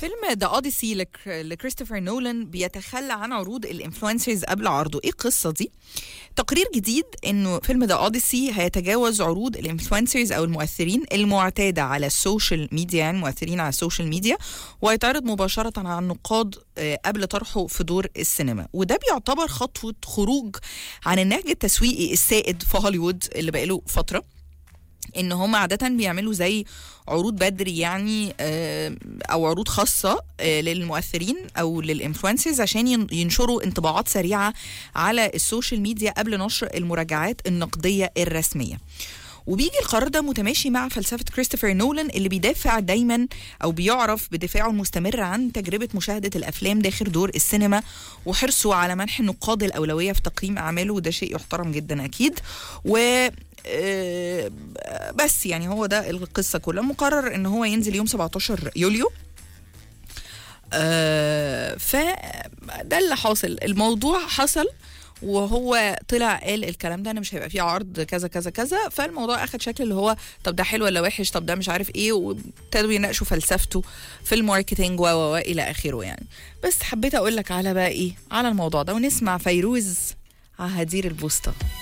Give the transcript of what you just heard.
فيلم ذا اوديسي لكريستوفر نولان بيتخلى عن عروض الانفلونسرز قبل عرضه ايه القصه دي تقرير جديد انه فيلم ذا اوديسي هيتجاوز عروض الانفلونسرز او المؤثرين المعتاده على السوشيال ميديا يعني مؤثرين على السوشيال ميديا وهيتعرض مباشره على النقاد آه، قبل طرحه في دور السينما وده بيعتبر خطوه خروج عن النهج التسويقي السائد في هوليوود اللي بقاله فتره ان هم عاده بيعملوا زي عروض بدري يعني آه، او عروض خاصه آه، للمؤثرين او للانفلونسرز عشان ين- ينشروا انطباعات سريعه على السوشيال ميديا قبل نشر المراجعات النقديه الرسميه وبيجي القرار ده متماشي مع فلسفة كريستوفر نولان اللي بيدافع دايما أو بيعرف بدفاعه المستمر عن تجربة مشاهدة الأفلام داخل دور السينما وحرصه على منح النقاد الأولوية في تقييم أعماله وده شيء يحترم جدا أكيد و آه، بس يعني هو ده القصة كلها مقرر ان هو ينزل يوم 17 يوليو آه، فده اللي حاصل الموضوع حصل وهو طلع قال الكلام ده انا مش هيبقى فيه عرض كذا كذا كذا فالموضوع اخد شكل اللي هو طب ده حلو ولا وحش طب ده مش عارف ايه وابتدوا يناقشوا فلسفته في الماركتينج و و و الى اخره يعني بس حبيت اقول لك على بقى ايه على الموضوع ده ونسمع فيروز على هدير البوسطه